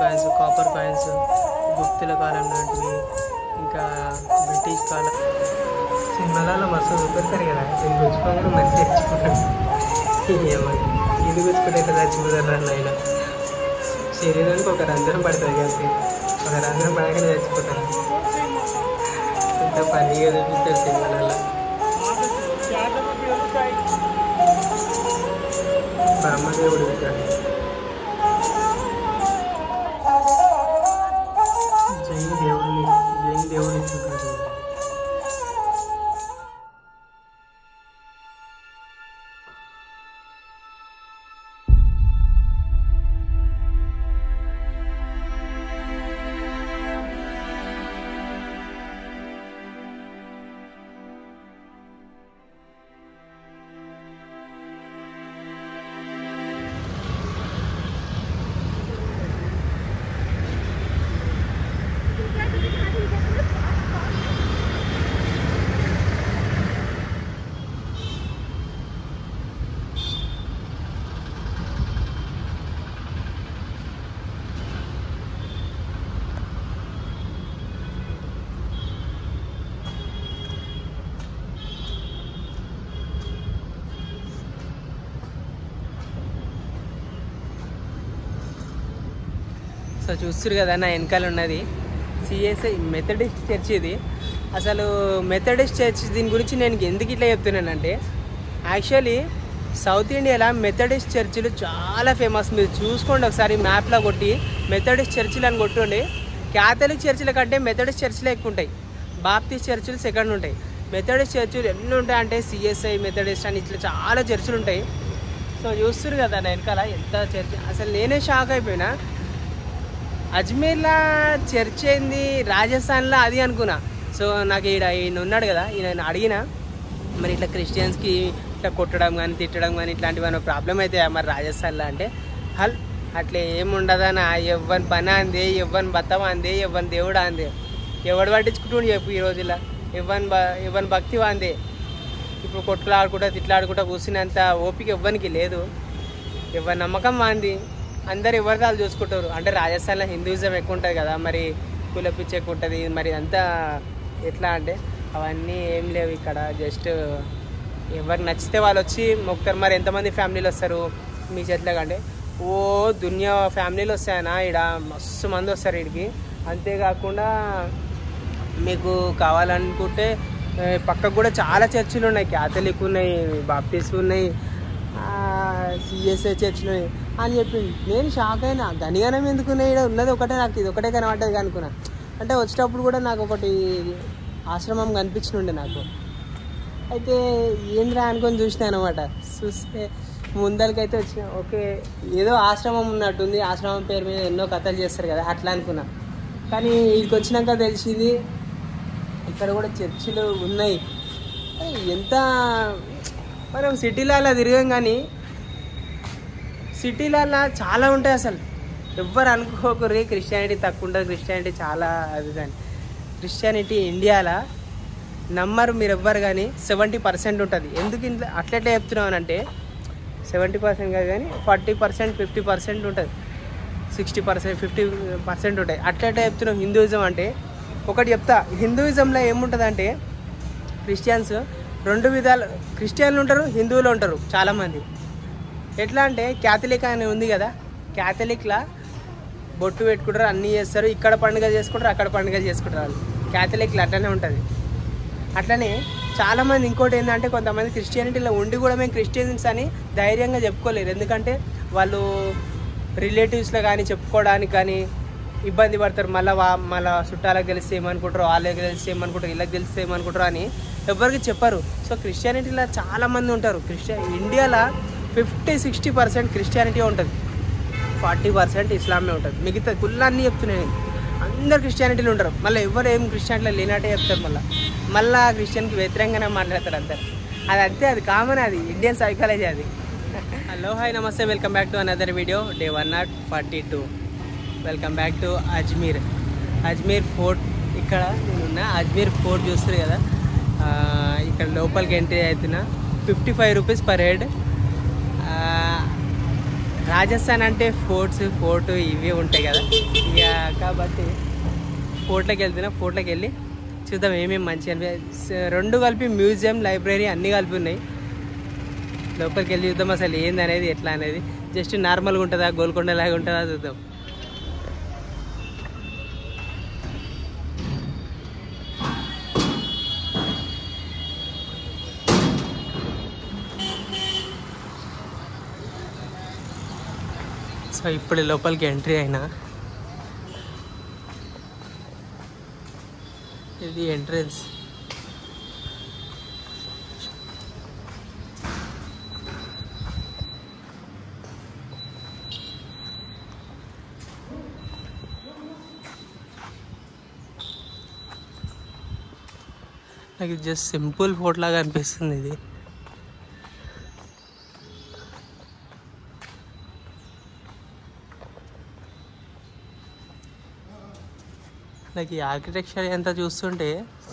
Coins copper coins గుప్తుల కాలం నాటివి ఇంకా బ్రిటిష్ కాలం సినిమాలలో మస్తు చూపెడతారు కదా నేను గుచ్చుకోగానే మంచి తెచ్చుకుంటాను ఇది గుచ్చుకుంటే ఎట్లా చచ్చిపోతారు అన్న ఆయన శరీరానికి ఒక రంధ్రం పడుతుంది కాబట్టి ఒక రంధ్రం పడగానే చచ్చిపోతారు ఇంత పనిగా చూపిస్తారు సినిమాలలో బ్రహ్మదేవుడు విగ్రహం జై దేవుడిని జై దేవుడిని చూడాలి సో చూస్తారు కదా నా వెనకాల ఉన్నది సిఎస్ఐ మెథడిస్ట్ చర్చ్ ఇది అసలు మెథడిస్ట్ చర్చ్ దీని గురించి నేను ఎందుకు ఇట్లా చెప్తున్నానంటే యాక్చువల్లీ సౌత్ ఇండియాలో మెథడిస్ట్ చర్చిలు చాలా ఫేమస్ మీరు చూసుకోండి ఒకసారి మ్యాప్లో కొట్టి మెథడిస్ట్ చర్చిలు అని కొట్టండి క్యాథలిక్ చర్చిల కంటే మెథడిస్ట్ చర్చిలు ఎక్కువ ఉంటాయి బాప్టిస్ట్ చర్చిలు సెకండ్ ఉంటాయి మెథడిస్ట్ చర్చిలు ఎన్ని ఉంటాయి అంటే సిఎస్ఐ మెథడిస్ట్ అని ఇట్లా చాలా చర్చిలు ఉంటాయి సో చూస్తారు కదా నా వెనకాల ఎంత చర్చ్ అసలు నేనే షాక్ అయిపోయినా అజ్మీర్లో చర్చ్ ఏంది రాజస్థాన్లో అది అనుకున్నా సో నాకు ఈడ ఈయన ఉన్నాడు కదా ఈయన అడిగిన మరి ఇట్లా క్రిస్టియన్స్కి ఇట్లా కొట్టడం కానీ తిట్టడం కానీ ఇట్లాంటివి ఏమైనా ప్రాబ్లం అయితే మరి రాజస్థాన్లో అంటే హల్ అట్లా ఏముండదనా ఎవ్వని పని అందే ఎవ్వని బతం అందే ఎవ్వని దేవుడు అందే ఎవడు పట్టించుకుంటుండు చెప్పు ఈ రోజుల్లో ఎవ్వని బ ఎవ్వని భక్తి వాందే ఇప్పుడు కొట్లాడుకుంటా తిట్లాడుకుంటా కూర్చునేంత ఓపిక ఎవ్వనికి లేదు ఎవరి నమ్మకం వాంది అందరు ఎవరిది వాళ్ళు చూసుకుంటారు అంటే రాజస్థాన్లో హిందూయిజం ఎక్కువ ఉంటుంది కదా మరి కుల పిచ్చి ఎక్కువ ఉంటుంది మరి అంతా ఎట్లా అంటే అవన్నీ ఏం లేవు ఇక్కడ జస్ట్ ఎవరికి నచ్చితే వాళ్ళు వచ్చి మొక్కుతారు మరి ఎంతమంది ఫ్యామిలీలు వస్తారు మీ చేతిలో అంటే ఓ దునియా ఫ్యామిలీలు వస్తాయనా ఇక్కడ మస్తు మంది వస్తారు ఇక్కడికి అంతేకాకుండా మీకు కావాలనుకుంటే ఏ, పక్కకు కూడా చాలా చర్చిలు ఉన్నాయి క్యాథలిక్ ఉన్నాయి బాప్టిస్ట్ ఉన్నాయి సిఎస్ఐ చర్చిలు ఉన్నాయి అని చెప్పింది నేను షాక్ అయినా గనిగానం ఎందుకున్నాయి ఇక్కడ ఉన్నది ఒకటే నాకు ఇది ఒకటే కనబడ్డది అనుకున్నా అంటే వచ్చేటప్పుడు కూడా నాకు ఒకటి ఆశ్రమం కనిపించినుండే నాకు అయితే ఏంద్రా అనుకొని చూసిన అనమాట చూస్తే ముందరికైతే వచ్చిన ఓకే ఏదో ఆశ్రమం ఉన్నట్టుంది ఆశ్రమం పేరు మీద ఎన్నో కథలు చేస్తారు కదా అట్లా అనుకున్నా కానీ ఇక్కడికి వచ్చినాక తెలిసింది ఇక్కడ కూడా చర్చిలు ఉన్నాయి అరే ఎంత మనం సిటీలో అలా తిరిగాం కానీ సిటీలలో చాలా ఉంటాయి అసలు ఎవ్వరు అనుకోకరు క్రిస్టియానిటీ తక్కువ ఉంటుంది క్రిస్టియానిటీ చాలా అది దాని క్రిస్టియానిటీ ఇండియాలో నమ్మరు మీరు ఎవ్వరు కానీ సెవెంటీ పర్సెంట్ ఉంటుంది ఎందుకు ఇంట్లో అట్లెట్లా చెప్తున్నాను అంటే సెవెంటీ పర్సెంట్ కాదు కానీ ఫార్టీ పర్సెంట్ ఫిఫ్టీ పర్సెంట్ ఉంటుంది సిక్స్టీ పర్సెంట్ ఫిఫ్టీ పర్సెంట్ ఉంటాయి అట్లెట్లా చెప్తున్నాం హిందూయిజం అంటే ఒకటి చెప్తా హిందూయిజంలో ఏముంటుంది అంటే క్రిస్టియన్స్ రెండు విధాలు క్రిస్టియన్లు ఉంటారు హిందువులు ఉంటారు చాలామంది ఎట్లా అంటే క్యాథలిక్ అని ఉంది కదా క్యాథలిక్లా బొట్టు పెట్టుకుంటారు అన్నీ చేస్తారు ఇక్కడ పండుగ చేసుకుంటారు అక్కడ పండుగ చేసుకుంటారు వాళ్ళు క్యాథలిక్లు అట్లనే ఉంటుంది అట్లనే చాలామంది ఇంకోటి ఏంటంటే కొంతమంది క్రిస్టియానిటీలో ఉండి కూడా మేము క్రిస్టియన్స్ అని ధైర్యంగా చెప్పుకోలేరు ఎందుకంటే వాళ్ళు రిలేటివ్స్లో కానీ చెప్పుకోవడానికి కానీ ఇబ్బంది పడతారు మళ్ళీ వా మళ్ళీ చుట్టాలకు తెలిస్తే ఏమనుకుంటారు వాళ్ళకి తెలిస్తే ఏమనుకుంటారు వీళ్ళకి తెలిస్తే ఏమనుకుంటారు అని ఎవరికి చెప్పరు సో క్రిస్టియానిటీలో చాలామంది ఉంటారు క్రిస్టియన్ ఇండియాలో ఫిఫ్టీ సిక్స్టీ పర్సెంట్ క్రిస్టియానిటీ ఉంటుంది ఫార్టీ పర్సెంట్ ఇస్లామే ఉంటుంది మిగతా కుళ్ళన్నీ చెప్తున్నాను నేను అందరు క్రిస్టియానిటీలు ఉంటారు మళ్ళీ ఎవరు ఏం క్రిస్టియానిటీలో లేనట్టే చెప్తారు మళ్ళీ మళ్ళీ క్రిస్టియన్కి వ్యతిరేకంగానే మాట్లాడతారు అందరు అది అంతే అది కామన్ అది ఇండియన్ సైకాలజీ అది హలో హాయ్ నమస్తే welcome back to another video day one not forty two welcome back to Ajmer Ajmer fort ఇక్కడ నేనున్న అజ్మీర్ ఫోర్ట్ చూస్తారు కదా ఆ, ఇక్కడ లోపలికి ఎంట్రీ అవుతున్నా fifty five rupees per head Rajasthan అంటే ఫోర్ట్స్ ఫోర్ట్ ఇవే ఉంటాయి కదా ఇక కాబట్టి ఫోర్ట్లోకి వెళ్తున్నా ఫోర్ట్లోకి వెళ్ళి చూద్దాం ఏమేమి మంచి అనిపి స- రెండు కలిపి మ్యూజియం లైబ్రరీ అన్నీ కలిపి ఉన్నాయి లోపలికి వెళ్ళి చూద్దాం అసలు ఏంది అనేది ఎట్లా అనేది జస్ట్ నార్మల్గా ఉంటుందా గోల్కొండ లాగా ఉంటుందా చూద్దాం సో ఇప్పుడు లోపలికి ఎంట్రీ అయినా ఇది ఎంట్రన్స్ నాకు జస్ట్ సింపుల్ ఫోటో లాగా అనిపిస్తుంది ఇది నాకు ఈ ఆర్కిటెక్చర్ ఎంత చూస్తుంటే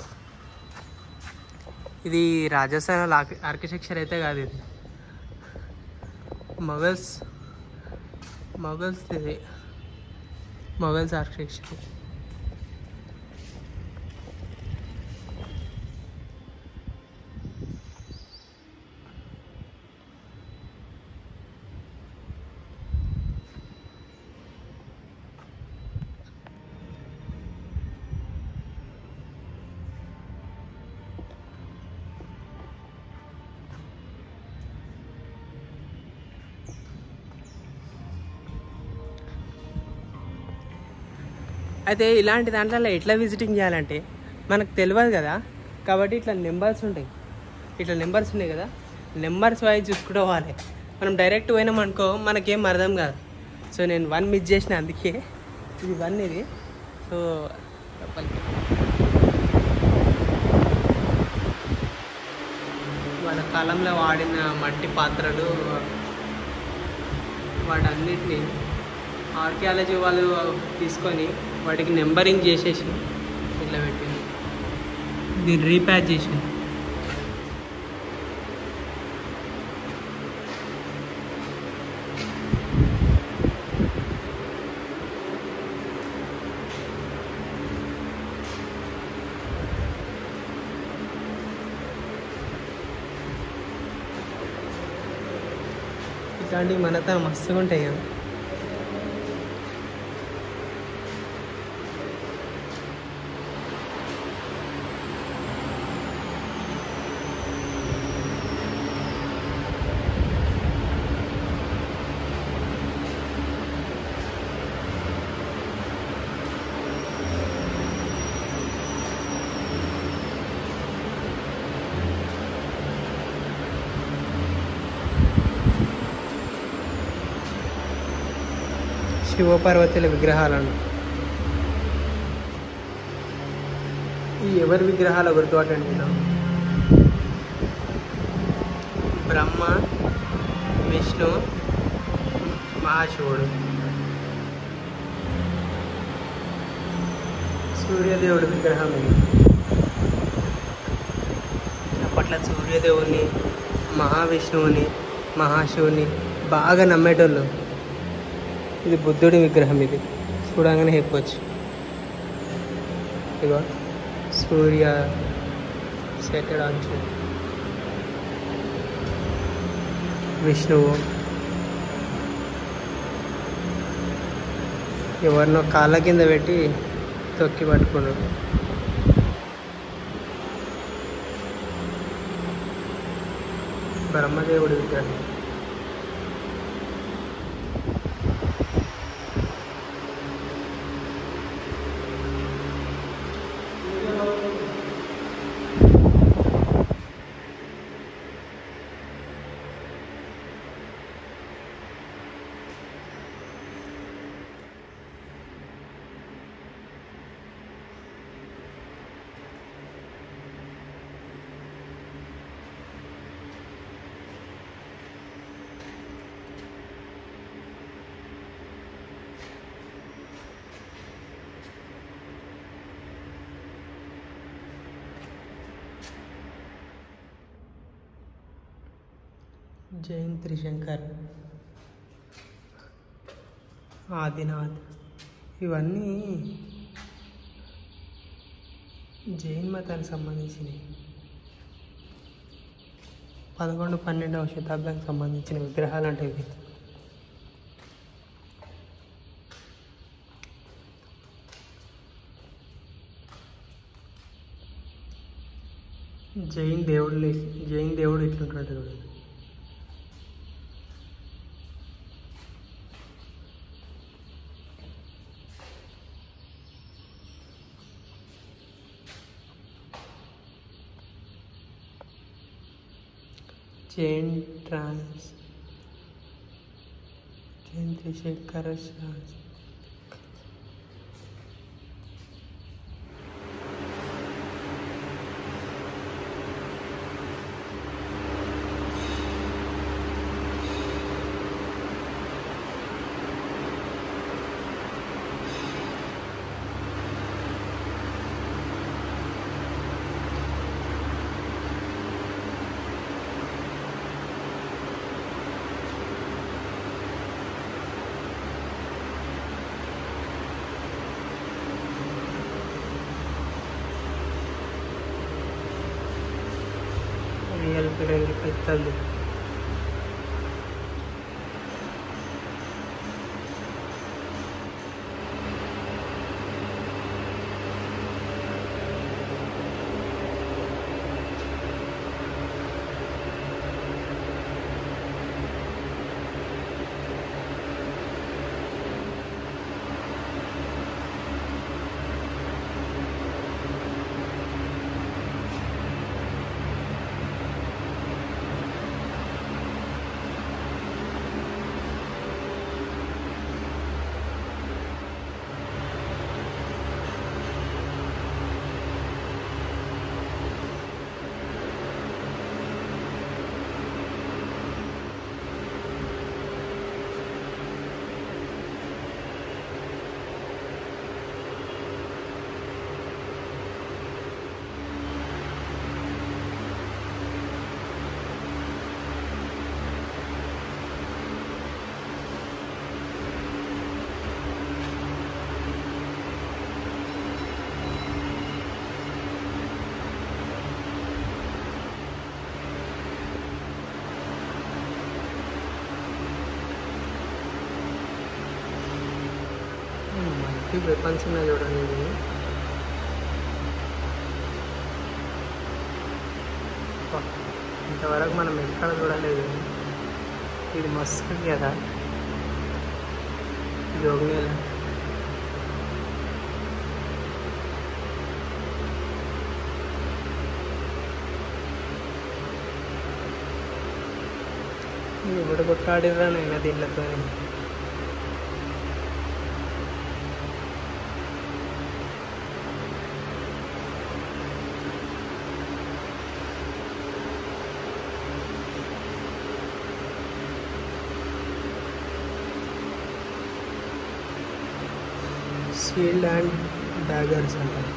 ఇది రాజస్థాన్ ఆర్కిటెక్చర్ అయితే కాదు ఇది మొఘల్స్ మొఘల్స్ ఇది మొఘల్స్ ఆర్కిటెక్చర్ అయితే ఇలాంటి దాంట్లో ఎట్లా విజిటింగ్ చేయాలంటే మనకు తెలియదు కదా కాబట్టి ఇట్లా నెంబర్స్ ఉంటాయి ఇట్లా నెంబర్స్ ఉన్నాయి కదా నెంబర్స్ వైజ్ చూసుకుంటూ పోవాలి మనం డైరెక్ట్ పోయినాం అనుకో మనకేం అర్థం కాదు సో నేను వన్ మిస్ చేసిన అందుకే ఇది వన్ ఇది సో లోపలికి. వాళ్ళ కాలంలో వాడిన మట్టి పాత్రలు వాటన్నిటిని ఆర్కియాలజీ వాళ్ళు తీసుకొని వాటికి నెంబరింగ్ చేసేసి ఇట్లా పెట్టింది దీన్ని రీప్యాచ్ చేసి ఇట్లాంటివి మనతో మస్తుగా ఉంటాయి కదా శివపార్వతుల విగ్రహాలను ఈ ఎవరి విగ్రహాలు గుర్తుపట్టండి నేను బ్రహ్మ విష్ణు మహాశివుడు సూర్యదేవుడి విగ్రహం ఇది అప్పట్లో సూర్యదేవుని మహావిష్ణువుని మహాశివుని బాగా నమ్మేటోళ్ళు ఇది బుద్ధుడి విగ్రహం ఇది చూడంగానే చెప్పవచ్చు ఇగో సూర్య సెటెడ్ ఆన్ విష్ణువు ఎవరినో కాళ్ళ కింద పెట్టి తొక్కి పట్టుకున్నాడు బ్రహ్మదేవుడి విగ్రహం జైన్ త్రిశంకర్ ఆదినాథ్ ఇవన్నీ జైన్ మతానికి సంబంధించినవి పదకొండు పన్నెండవ శతాబ్దానికి సంబంధించిన విగ్రహాలు అంటే ఇవి జైన్ దేవుడు జైన్ దేవుడు ఇట్లుంటాడు చూడండి జైన్ ట్రాన్స్ జైన్ త్రిశేఖర శాస్త్రి రియల్ పిల్లలు పెద్దలు మల్టీ వెపన్స్ ఉన్నాయి చూడండి ఇవి అబ్బా, ఇంతవరకు మనం ఎక్కడ చూడలేదు ఇది మస్తు ఉంది కదా జోగినేల ఇప్పుడు కొట్టాడిరా నేను దీంట్లతో షీల్డ్ అండ్ డాగర్స్ అంటారు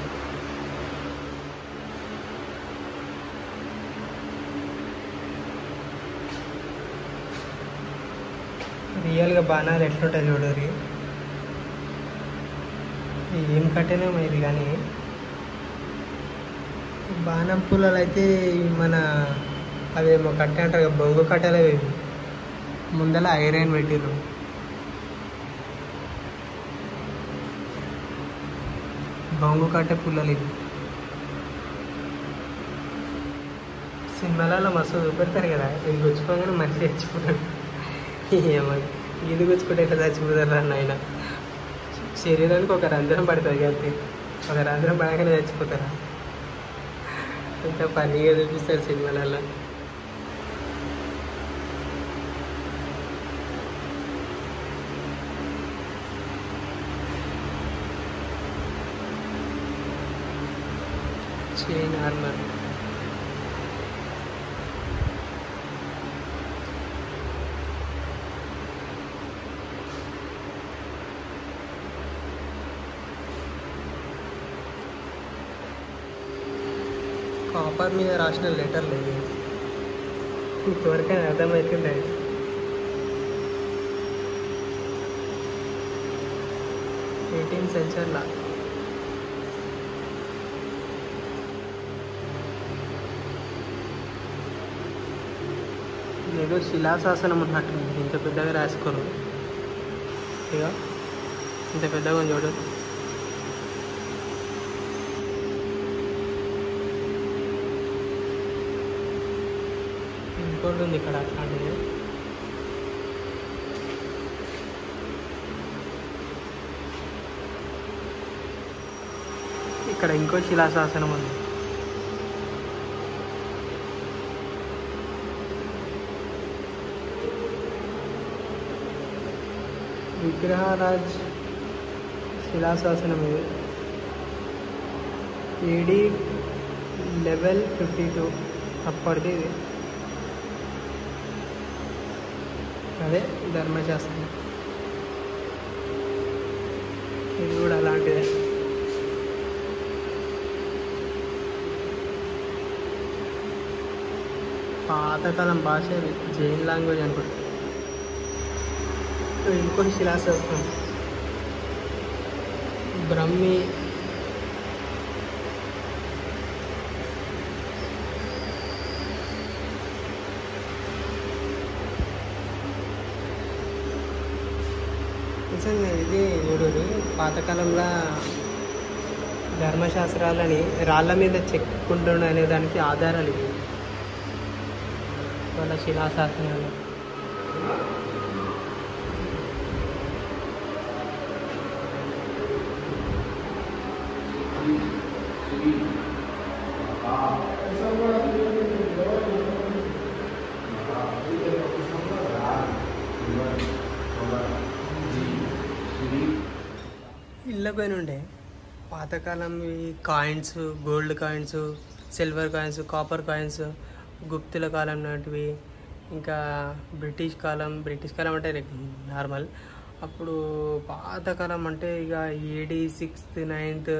రియల్గా బాణాలు ఎట్లుంటాయి చూడరు ఏం కట్టేనే ఇది కానీ బాణం పుల్లలు అయితే ఇవి మన అవేమో కట్టే అంటారు కదా, బొంగు కట్టెలు అవి ముందల ఐరన్ పెట్టిర్రు బొంగు కట్టే పుల్లలు ఇవి సినిమాలలో మస్తు చూపెడతారు కదా ఇది గుచ్చుకోగానే మనిషి చచ్చిపోతాడు ఏమో ఇది గుచ్చుకుంటే ఎట్లా చచ్చిపోతారు అన్న ఆయన శరీరానికి ఒక రంధ్రం పడుతుంది కాబట్టి ఒక రంధ్రం పడగానే చచ్చిపోతారా ఎంత ఫన్నీగా చూపిస్తారు సినిమాలలో చైన్ ఆర్మర్ కాపర్ మీద రాసిన లెటర్ లేదు ఇంతవరకు అది అర్థమవుతుండే ఎయిటీన్ సెంచర్లా ఏదో శిలాశాసనం ఉన్నట్టుంది ఇంత పెద్దగా రాసుకోరు ఇక ఇంత పెద్దగా ఉంది చూడు ఇంకోటి ఉంది ఇక్కడ అట్లాంటిది ఇక్కడ ఇంకో శిలాశాసనం ఉంది విగ్రహరాజ్ శిలాశాసనం ఇది ఏడి లెవెల్ ఫిఫ్టీ టూ అప్పటిది ఇది అదే ధర్మశాస్త్రం ఇది కూడా అలాంటిదే పాతకాలం భాష ఇది జైన్ లాంగ్వేజ్ అనుకుంటా ఇంకోటి శిలాశాస్త్రం బ్రహ్మి నిజంగా ఇది చూడు పాతకాలంలో ధర్మశాస్త్రాలని రాళ్ళ మీద చెక్కుంటుండ అనే దానికి ఆధారాలు ఇవి వాళ్ళ శిలాశాసనాలు ఇళ్ళ పైన ఉండే పాతకాలం coins gold coins silver coins copper coins గుప్తుల కాలం నాటివి ఇంకా బ్రిటిష్ కాలం బ్రిటిష్ కాలం అంటే నార్మల్ అప్పుడు పాతకాలం అంటే ఇక ఏడి సిక్స్త్ నైన్త్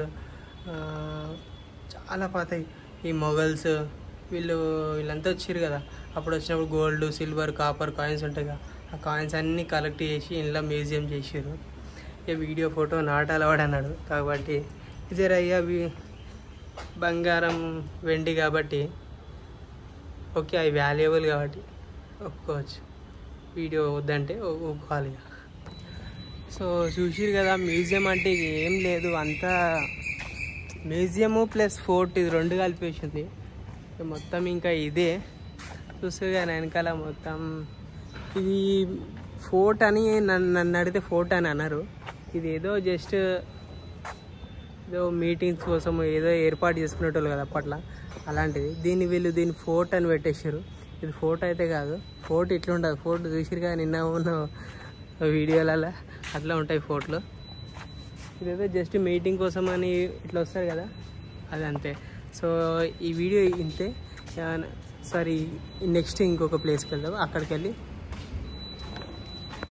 చాలా పాత ఈ మొఘల్స్ వీళ్ళు వీళ్ళంతా వచ్చారు కదా అప్పుడు వచ్చినప్పుడు గోల్డ్ సిల్వర్ కాపర్ కాయిన్స్ ఉంటాయి కదా ఆ కాయిన్స్ అన్నీ కలెక్ట్ చేసి ఇంట్లో మ్యూజియం చేసారు ఇక వీడియో ఫోటో నాట్ అలవాడు అన్నాడు కాబట్టి ఇదే అవి బంగారం వెండి కాబట్టి ఓకే అవి వాల్యుబుల్ కాబట్టి ఒప్పుకోవచ్చు వీడియో వద్దంటే ఒ- ఒప్పుకోవాలి ఇక. సో చూసిరు కదా మ్యూజియం అంటే ఇక ఏం లేదు అంతా మ్యూజియము ప్లస్ ఫోర్ట్ ఇది రెండు కలిపేసింది ఇక మొత్తం ఇంకా ఇదే చూస్తారు కదా వెనకాల మొత్తం ఇది ఫోర్ట్ అని నన్ను నన్ను అడిగితే ఫోర్ట్ అని అన్నారు ఇది ఏదో జస్ట్ ఏదో మీటింగ్స్ కోసం ఏదో ఏర్పాటు చేసుకునేటోళ్ళు కదా అప్పట్లో అలాంటిది దీన్ని వీళ్ళు దీన్ని ఫోర్ట్ అని పెట్టేసారు ఇది ఫోర్ట్ అయితే కాదు ఫోర్ట్ ఇట్లా ఉండదు ఫోర్ట్ చూసిరుగా నిన్న ఉన్న వీడియోలలో అట్లా ఉంటాయి ఫోర్ట్లు ఇదేదో జస్ట్ మీటింగ్ కోసం అని ఇట్లా వస్తారు కదా అది అంతే సో ఈ వీడియో ఇంతే సారీ నెక్స్ట్ ఇంకొక ప్లేస్కి వెళ్దాం అక్కడికి వెళ్ళి